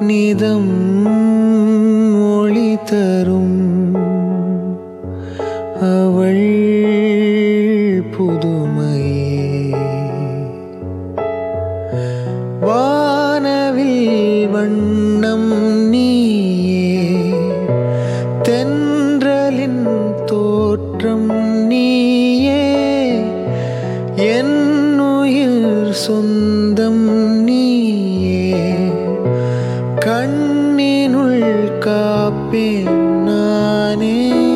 நிதம் ஒளி தரும் அவள் புதுமையே வானவில் வண்ணம் நீயே தென்றலின் தோற்றம் நீயே என் உயிர் சொந்தம் நீயே கண்ணினுள் காப்பேன் நானே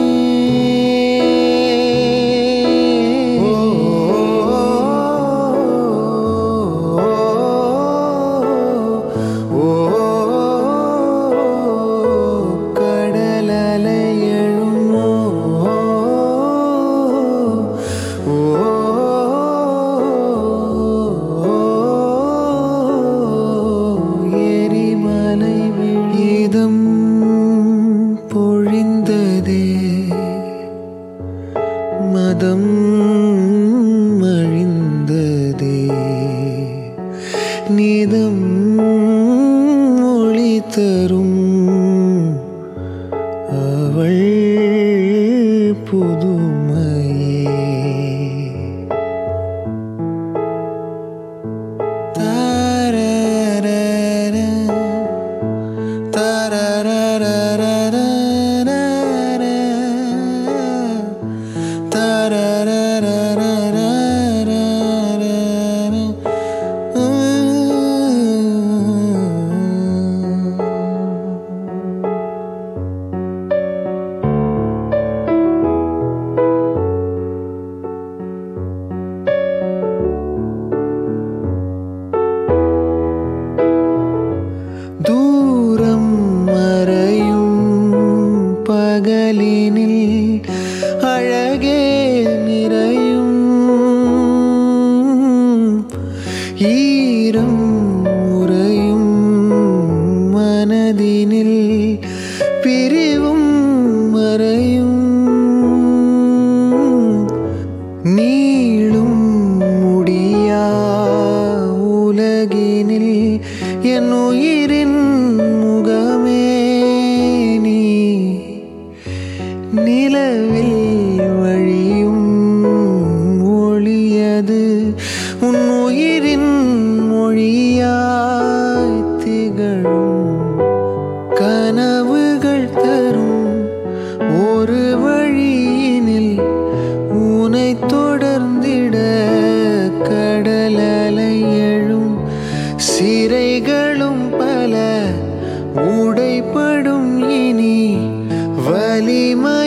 கடலலை எழுமோ எரிமலை விழிதம் பொழிந்ததே மதம் அழிந்ததே நிதம் ஒளி தரும் அவள் புதுமையே தாரரர, தாரரரரரரரர, தாரரரரரரரர, உம். தூரம் மறையும் பகலினில் அழகே நிறையும் ஈரம் உறையும் மனதினில் பிரிவும் மறையும் நீளும் முடியா உலகினில் என் உயிரின் முகமே நீ நிலவில் வழியும் ஒளியது உன் உயிரின் மொழியாய் திகழும் கனவுகள் தரும் ஒரு வழியினில் உனை தொடர்ந்திட கடலலை எழும் சிறைகளும் பல உடைப்படும் இனி வலிமை